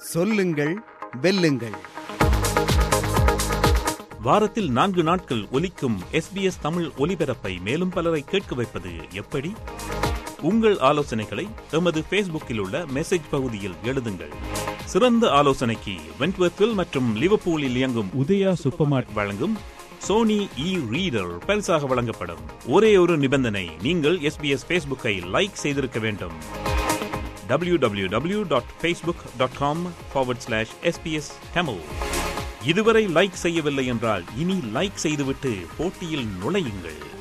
சொல்லுங்கள் வெல்லுங்கள் வாரத்தில் நான்கு நாட்கள் ஒலிக்கும் எஸ்பிஎஸ் தமிழ் ஒலிபரப்பை மேலும் பலரை கேட்க வைப்பது எப்படி உங்கள் ஆலோசனைகளை எமது ஃபேஸ்புக்கில் உள்ள மெசேஜ் பகுதியில் எழுதுங்கள் சிறந்த ஆலோசனைக்கு வென்ட்வர்த்தில் மற்றும் லிவர்பூலில் இயங்கும் உதயா சூப்பர் மார்ட் வழங்கும் சோனி இ ரீடர் பரிசாக வழங்கப்படும் ஒரே ஒரு நிபந்தனை நீங்கள் எஸ்பிஎஸ் ஃபேஸ்புக்கை லைக் செய்திருக்க வேண்டும் www.facebook.com forward slash sbs tamil இதுவரை லைக் செய்யவில்லை என்றால் இனி லைக் செய்துவிட்டு போட்டியில் நுழையுங்கள்